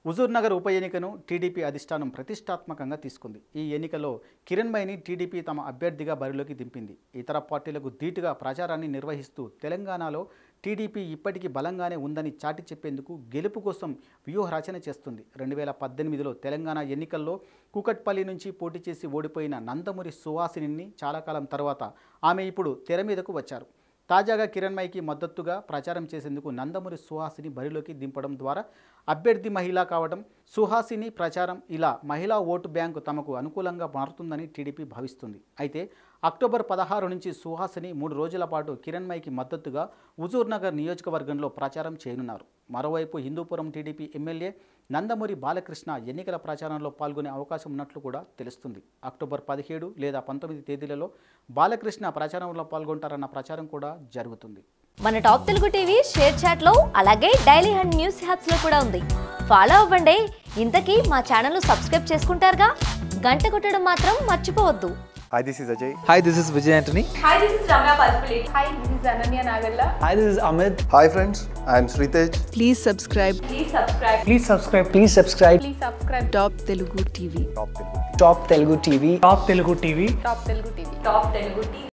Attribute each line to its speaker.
Speaker 1: హుజూర్నగర్ ఉప ఎన్నికను టీడీపీ అధిష్టానం ప్రతిష్టాత్మకంగా తీసుకుంది ఈ ఎన్నికలో కిరణ్మయిని టీడీపీ తమ అభ్యర్థిగా బరిలోకి దింపింది ఇతర పార్టీలకు ధీటుగా ప్రచారాన్ని నిర్వహిస్తూ తెలంగాణలో టీడీపీ ఇప్పటికీ బలంగానే ఉందని చాటి చెప్పేందుకు గెలుపు కోసం వ్యూహ రచన చేస్తుంది రెండు వేల పద్దెనిమిదిలో తెలంగాణ ఎన్నికల్లో కూకట్పల్లి నుంచి పోటీ చేసి ఓడిపోయిన నందమూరి సుహాసిని చాలా కాలం తర్వాత ఆమె ఇప్పుడు తెర మీదకు వచ్చారు తాజాగా కిరణ్మయికి మద్దతుగా ప్రచారం చేసేందుకు నందమూరి సుహాసిని బరిలోకి దింపడం ద్వారా అభ్యర్థి మహిళ కావడం సుహాసిని ప్రచారం ఇలా మహిళా ఓటు బ్యాంకు తమకు అనుకూలంగా మారుతుందని టీడీపీ భావిస్తుంది అయితే అక్టోబర్ పదహారు నుంచి సుహాసిని మూడు రోజుల పాటు కిరణ్మయికి మద్దతుగా హుజూర్నగర్ నియోజకవర్గంలో ప్రచారం చేయనున్నారు మరోవైపు హిందూపురం టీడీపీ ఎమ్మెల్యే నందమూరి బాలకృష్ణ ఎన్నికల ప్రచారంలో పాల్గొనే అవకాశం ఉన్నట్లు కూడా తెలుస్తుంది అక్టోబర్ పదిహేడు లేదా పంతొమ్మిది తేదీలలో బాలకృష్ణ ప్రచారంలో పాల్గొంటారన్న ప్రచారం కూడా జరుగుతుంది
Speaker 2: మన top Telugu TV ShareChat లో అలాగే డైలీ హండ్ న్యూస్ హ్యాప్స్ లో కూడా ఉంది ఫాలో అవ్వండి ఇంతకీ మా ఛానల్ సబ్స్క్రైబ్ చేసుకుంటారుగా గంట కొట్టడం మాత్రం మర్చిపోవద్దు
Speaker 3: Hi, this is Ajay.
Speaker 4: Hi, this is Vijay Antony.
Speaker 5: Hi, this is Ramya Palpulate. Hi, this is Ananya Nagalla.
Speaker 4: Hi, this is Amit.
Speaker 3: Hi, friends. I am Sritej.
Speaker 6: Please subscribe
Speaker 5: Please subscribe.
Speaker 4: Please subscribe. Please subscribe.
Speaker 5: Please subscribe.
Speaker 6: Top Telugu TV.
Speaker 3: Top Telugu.
Speaker 4: Top Telugu TV. Top Telugu TV.
Speaker 5: Top Telugu TV. Top Telugu TV.